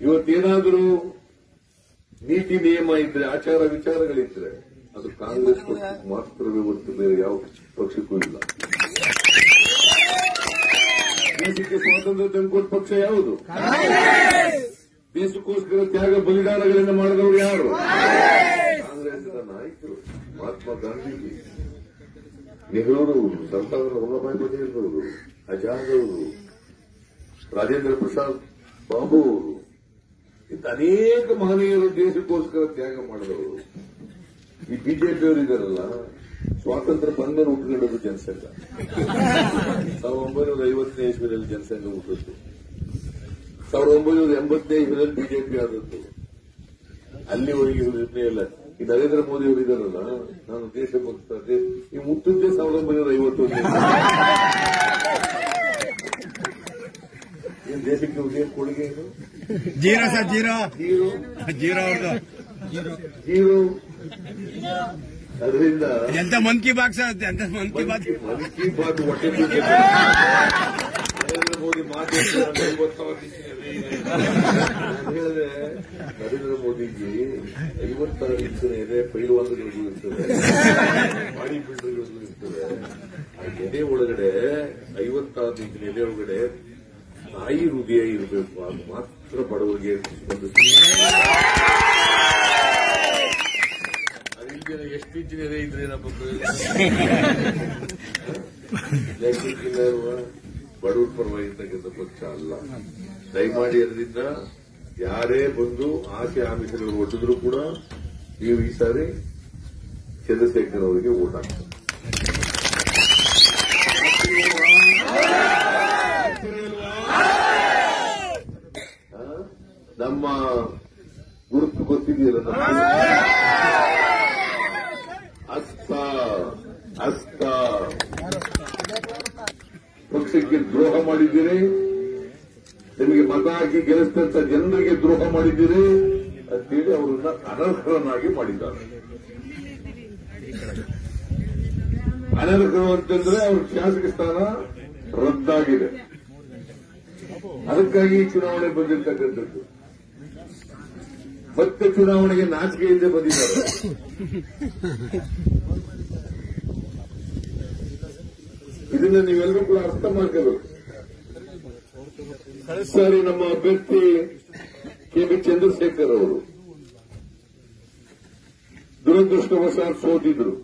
ಇವತ್ತೇನಾದರೂ ನೀತಿ ನಿಯಮ ಇದ್ರೆ ಆಚಾರ ವಿಚಾರಗಳಿದ್ರೆ ಅದು ಕಾಂಗ್ರೆಸ್ ಪಕ್ಷಕ್ಕೆ ಮಾತ್ರವೇ ಹೊರತು ಬೇರೆ ಯಾವ ಪಕ್ಷಕ್ಕೂ ಇಲ್ಲ ದೇಶಕ್ಕೆ ಸ್ವಾತಂತ್ರ್ಯ ತಂದುಕೊಟ್ಟ ಪಕ್ಷ ಯಾವುದು ದೇಶಕ್ಕೋಸ್ಕರ ತ್ಯಾಗ ಬಲಿದಾನಗಳನ್ನು ಮಾಡಿದವರು ಯಾರು ಕಾಂಗ್ರೆಸ್ನ ನಾಯಕರು ಮಹಾತ್ಮ ಗಾಂಧೀಜಿ ನೆಹರೂರವರು ಸರ್ದಾರ್ ವಲ್ಲಭಾಯ್ ಪಟೇಲ್ ಅವರು ಆಜಾದ್ ಅವರು ರಾಜೇಂದ್ರ ಪ್ರಸಾದ್ ಬಾಬು ಅವರು ಇಂಥ ಅನೇಕ ಮಹನೀಯರು ದೇಶಕ್ಕೋಸ್ಕರ ತ್ಯಾಗ ಮಾಡಿದವರು ಈ ಬಿಜೆಪಿಯವರು ಇದಾರಲ್ಲ ಸ್ವಾತಂತ್ರ್ಯ ಬಂದ ಹುಟ್ಟುಕೊಂಡದ್ದು ಜನಸಂಘ ಸಾವಿರದ ಒಂಬೈನೂರ ಐವತ್ತನೇ ಇಸ್ವಿನಲ್ಲಿ ಜನಸಂಘ ಹುಟ್ಟಿದ್ದು ಸಾವಿರದ ಒಂಬೈನೂರ ಎಂಬತ್ತನೇ ಇಸ್ವಿನಲ್ಲಿ ಬಿಜೆಪಿ ಆದದ್ದು ಅಲ್ಲಿವರೆಗೆ ಇವರು ನಿರ್ಣಯ ಇಲ್ಲ ಈ ನರೇಂದ್ರ ಮೋದಿ ಅವರು ಇದಾರಲ್ಲ ನಾನು ದೇಶ ಭಕ್ತ ದೇ- ಈ ಮುಟ್ಟಿದ್ದೆ ಸಾವಿರದ ಒಂಬೈನೂರ ಐವತ್ತೊಂದು ಏನ್ ದೇಶಕ್ಕೆ ಉದಯ ಕೊಡುಗೆ ಏನು zero sir zero zero zero ಅವ್ರದ್ದು ಜೀರೋ ಅದರಿಂದ ಎಂತ ಮನ್ ಕಿ ಬಾತ್ ಸರ್ ಎಂತ ಮನ್ ಕಿ ಬಾತ್ ಮನ್ ಕಿ ಬಾತ್ ಹೊಟ್ಟೆ ತುಂಬಿದೆ. ನರೇಂದ್ರ ಮೋದಿ ಮಾತಾಡ್ತಾರೆ ಹೇಳಿದ್ರೆ ನರೇಂದ್ರ ಮೋದಿಗೆ ಐವತ್ತಾರು ಇಂಚಿನ ಎದೆ ಪೈಲವಾನ್ಗಳಿಗೂ ಇರ್ತದೆ ಬಾಡಿ ಬಿಲ್ಡರ್ಗಳಿಗೂ ಇರ್ತದೆ ಆ ಎದೆ ಒಳಗಡೆ ಐವತ್ತಾರು ಇಂಚಿನ ಎದೆ ಒಳಗಡೆ ತಾಯಿ ಹೃದಯ ಇರಬೇಕು ಅದು ಮಾತ್ರ ಬಡವರಿಗೆ ಒಂದು ಅದಿಲ್ದಿರ ಎಷ್ಟು ಇಂಚಿನ ಎದೆ ಇದ್ರೆ ನಮ್ಮ ಲೆಕ್ಕಕ್ಕಿಲ್ಲ ಅಲ್ವಾ? ಬಡವ್ರ ಪರವಾಗಿ ಇರ್ತಕ್ಕಂಥ ಪಕ್ಷ ಅಲ್ಲ ದಯಮಾಡಿ ಅದರಿಂದ ಯಾರೇ ಬಂದು ಆಸೆ ಆಮಿಷಗಳು ಒಡ್ಡಿದ್ರು ಕೂಡ ನೀವು ಈ ಸಾರಿ ಚಂದ್ರಶೇಖರ್ ಅವರಿಗೆ ಓಟ್ ಹಾಕ್ತಾರೆ ಆ? ನಮ್ಮ ಗುರುತು ಗೊತ್ತಿದೆಯಲ್ಲ ನಮ್ಮ ಅಸ್ತ ಅಸ್ತ ಪಕ್ಷಕ್ಕೆ ದ್ರೋಹ ಮಾಡಿದ್ದೀರಿ ನಿಮಗೆ ಮತ ಹಾಕಿ ಗೆಲ್ಲಿಸಿದಂತ ಜನರಿಗೆ ದ್ರೋಹ ಮಾಡಿದ್ದೀರಿ ಅಂತೇಳಿ ಅವರನ್ನ ಅನರ್ಹರನ್ನಾಗಿ ಮಾಡಿದ್ದಾರೆ ಅನರ್ಹರು ಅಂತಂದ್ರೆ ಅವ್ರ ಶಾಸಕ ಸ್ಥಾನ ರದ್ದಾಗಿದೆ ಅದಕ್ಕಾಗಿ ಈ ಚುನಾವಣೆ ಬಂದಿರತಕ್ಕಂಥದ್ದು ಮತ್ತೆ ಚುನಾವಣೆಗೆ ನಾಚಿಕೆಯಿಂದ ಬಂದಿದ್ದಾರೆ ಇದನ್ನ ನೀವೆಲ್ಲರೂ ಕೂಡ ಅರ್ಥ ಮಾಡ್ಕೋಬೇಕು ಕಳೆದ ಸಾರಿ ನಮ್ಮ ಅಭ್ಯರ್ಥಿ ಕೆ ಬಿ ಚಂದ್ರಶೇಖರ್ ಅವರು ದುರದೃಷ್ಟವಶಾತ್ ಸೋತಿದ್ರು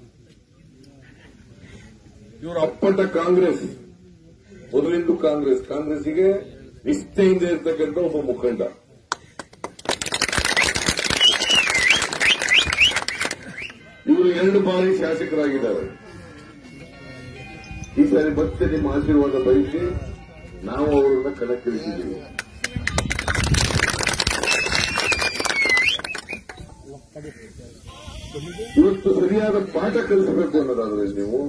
ಇವರು ಅಪ್ಪಟ ಕಾಂಗ್ರೆಸ್ ಮೊದಲಿಂದು ಕಾಂಗ್ರೆಸ್ ಕಾಂಗ್ರೆಸ್ಸಿಗೆ ನಿಷ್ಠೆಯಿಂದ ಇರ್ತಕ್ಕಂಥ ಒಬ್ಬ ಮುಖಂಡ ಇವರು ಎರಡು ಬಾರಿ ಶಾಸಕರಾಗಿದ್ದಾರೆ ಈ ಸಾರಿ ಮತ್ತೆ ನಿಮ್ಮ ಆಶೀರ್ವಾದ ಬಯಸಿ ನಾವು ಅವರನ್ನ ಕಣಕ್ಕಿಳಿಸಿದ್ದೀವಿ ಇವತ್ತು ಸರಿಯಾದ ಪಾಠ ಕಲಿಸಬೇಕು ಅನ್ನೋದಾದ್ರೆ ನೀವು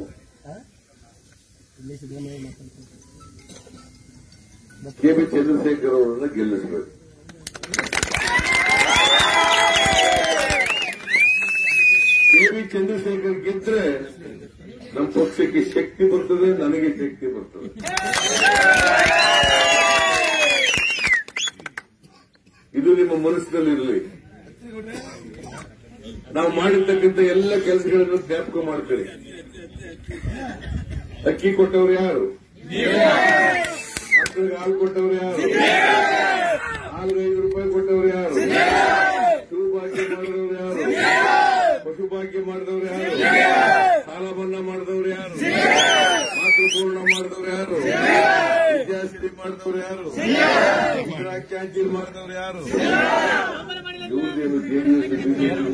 ಕೆ ಬಿ ಚಂದ್ರಶೇಖರ್ ಅವರನ್ನ ಗೆಲ್ಲಿಸಬೇಕು ಕೆ ಬಿ ಚಂದ್ರಶೇಖರ್ ಗೆದ್ರೆ ನಮ್ಮ ಪಕ್ಷಕ್ಕೆ ಶಕ್ತಿ ಬರ್ತದೆ ನನಗೆ ಶಕ್ತಿ ಬರ್ತದೆ ಇದು ನಿಮ್ಮ ಮನಸ್ಸಿನಲ್ಲಿರಲಿ ನಾವು ಮಾಡಿರ್ತಕ್ಕಂಥ ಎಲ್ಲ ಕೆಲಸಗಳನ್ನು ಜ್ಞಾಪಕ ಮಾಡ್ಕೊಳ್ಳಿ ಅಕ್ಕಿ ಕೊಟ್ಟವ್ರು ಯಾರು ಮಕ್ಕಳಿಗೆ ಹಾಲು ಕೊಟ್ಟವ್ರು ಯಾರು ಹಾಲಿಗೆ ಐದು ರೂಪಾಯಿ ಕೊಟ್ಟವ್ರು ಯಾರು ಶಿವಭಾಗ್ಯ ಮಾಡಿದವ್ರು ಯಾರು ಪಶುಭಾಗ್ಯ ಮಾಡಿದವ್ರು ಯಾರು ಸಾಲ ಮನ್ನಾ ಮಾಡಿದವ್ರು ಯಾರು ಮಾತೃಪೂರ್ಣ ಮಾಡಿದವ್ರು ಯಾರು ವಿದ್ಯಾಸ್ಥಿತಿ ಮಾಡಿದವ್ರು ಯಾರು ಇಂದಿರಾ ಕ್ಯಾಂಟೀನ್ ಮಾಡಿದವ್ರು ಯಾರು ಇವ್ರದೇನು ಜೆಡಿಎಸ್ ಬಿಜೆಪಿ